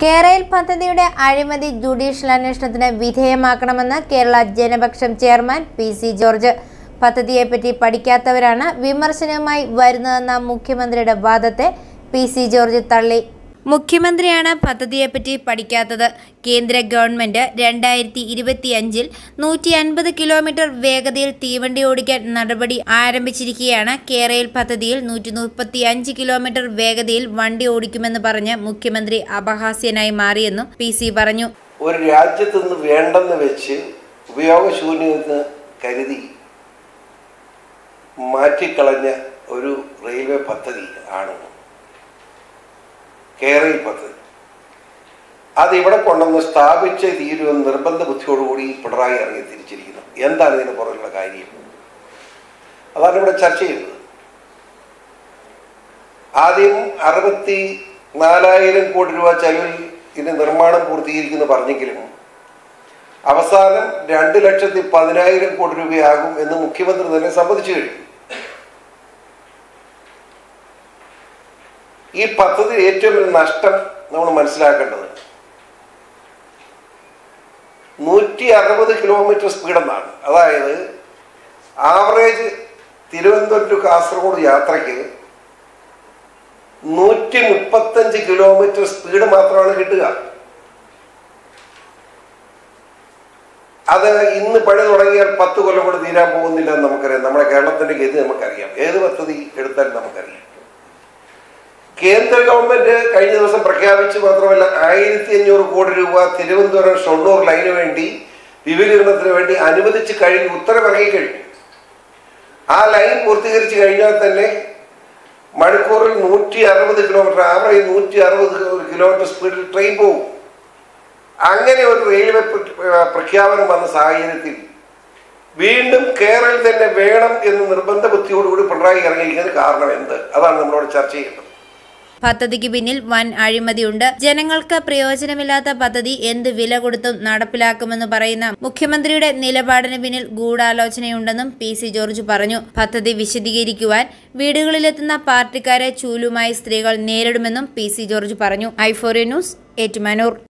കേരയിൽ പദ്ധതിയുടെ അഴിമതി ജുഡീഷ്യൽ അന്വേഷണത്തിന് വിധേയമാക്കണമെന്ന് Kerala Janapaksham chairman P C George പദ്ധതിയെപ്പറ്റി പഠിക്കാത്തവരാണ് വിമർശനവുമായി വരുന്നതെന്ന മുഖ്യമന്ത്രിയുടെ വാദത്തെ പി സി ജോർജ് തള്ളി മുഖ്യമന്ത്രിയാണ് പദ്ധതിയെപ്പറ്റി പഠിക്കാത്തത് കേന്ദ്ര ഗവൺമെന്റ് രണ്ടായിരത്തി ഇരുപത്തിയഞ്ചിൽ നൂറ്റി അൻപത് കിലോമീറ്റർ വേഗതയിൽ തീവണ്ടി ഓടിക്കാൻ നടപടി ആരംഭിച്ചിരിക്കുകയാണ് കേരയിൽ പദ്ധതിയിൽ നൂറ്റി മുപ്പത്തി അഞ്ച് കിലോമീറ്റർ വേഗതയിൽ വണ്ടി ഓടിക്കുമെന്ന് പറഞ്ഞ് മുഖ്യമന്ത്രി അപഹാസ്യനായി മാറിയെന്നും പി സി പറഞ്ഞു ഒരു രാജ്യത്ത് നിന്ന് വേണ്ടെന്ന് വെച്ച് ഉപയോഗശൂന്യമെന്ന് കരുതി മാറ്റിക്കളഞ്ഞ ഒരു റെയിൽവേ പദ്ധതി ആണ് കേരള പദ്ധതി അത് ഇവിടെ കൊണ്ടുവന്ന് സ്ഥാപിച്ച് തീരുമെന്ന് നിർബന്ധ ബുദ്ധിയോടുകൂടി പിണറായി ഇറങ്ങി തിരിച്ചിരിക്കുന്നു എന്താണ് ഇതിന് പുറകിലുള്ള കാര്യം അതാണ് ഇവിടെ ചർച്ച ചെയ്യുന്നത് ആദ്യം അറുപത്തി നാലായിരം കോടി രൂപ ചെലവിൽ ഇതിന്റെ നിർമ്മാണം പൂർത്തീകരിക്കുന്നു പറഞ്ഞെങ്കിലും അവസാനം രണ്ട് ലക്ഷത്തി പതിനായിരം കോടി രൂപയാകും എന്ന് മുഖ്യമന്ത്രി തന്നെ സമ്മതിച്ചു കഴിഞ്ഞു ഈ പദ്ധതി ഏറ്റവും വലിയ നഷ്ടം നമ്മൾ മനസ്സിലാക്കേണ്ടത് നൂറ്റി അറുപത് കിലോമീറ്റർ സ്പീഡെന്നാണ് അതായത് ആവറേജ് തിരുവനന്തപുരം ടു കാസർഗോഡ് യാത്രയ്ക്ക് നൂറ്റി മുപ്പത്തഞ്ച് കിലോമീറ്റർ സ്പീഡ് മാത്രമാണ് കിട്ടുക അത് ഇന്ന് പണി തുടങ്ങിയാൽ പത്ത് കൊല്ലം കൂടെ തീരാൻ പോകുന്നില്ല എന്ന് നമുക്കറിയാം നമ്മുടെ കേരളത്തിന്റെ ഗതി നമുക്കറിയാം ഏത് പദ്ധതി എടുത്താലും നമുക്കറിയാം കേന്ദ്ര ഗവൺമെന്റ് കഴിഞ്ഞ ദിവസം പ്രഖ്യാപിച്ചു മാത്രമല്ല ആയിരത്തി അഞ്ഞൂറ് കോടി രൂപ തിരുവനന്തപുരം ഷൊർണൂർ ലൈന് വേണ്ടി വിപുലീകരണത്തിന് വേണ്ടി അനുവദിച്ച് കഴിഞ്ഞ് ഉത്തരവിറങ്ങി കഴിഞ്ഞു ആ ലൈൻ പൂർത്തീകരിച്ചു കഴിഞ്ഞാൽ തന്നെ മണിക്കൂറിൽ നൂറ്റി അറുപത് കിലോമീറ്റർ ആവറേജ് നൂറ്റി അറുപത് കിലോമീറ്റർ സ്പീഡിൽ ട്രെയിൻ പോകും അങ്ങനെ ഒരു റെയിൽവേ പ്ര- പ്രഖ്യാപനം വന്ന സാഹചര്യത്തിൽ വീണ്ടും കേരളം തന്നെ വേണം എന്ന് നിർബന്ധ ബുദ്ധിയോടുകൂടി പിണറായി ഇറങ്ങിയിരിക്കുന്നതിന് കാരണം എന്ത് അതാണ് നമ്മളോട് ചർച്ച ചെയ്യേണ്ടത് പദ്ധതിക്ക് പിന്നിൽ വൻ അഴിമതിയുണ്ട് ജനങ്ങൾക്ക് പ്രയോജനമില്ലാത്ത പദ്ധതി എന്ത് വില കൊടുത്തും നടപ്പിലാക്കുമെന്ന് പറയുന്ന മുഖ്യമന്ത്രിയുടെ നിലപാടിന് പിന്നിൽ ഗൂഢാലോചനയുണ്ടെന്നും പി സി ജോർജ് പറഞ്ഞു പദ്ധതി വിശദീകരിക്കുവാൻ വീടുകളിലെത്തുന്ന പാർട്ടിക്കാരെ ചൂലുമായി സ്ത്രീകൾ നേരിടുമെന്നും പി സി ജോർജ് പറഞ്ഞു ഐഫോറി ന്യൂസ് ഏറ്റുമാനൂർ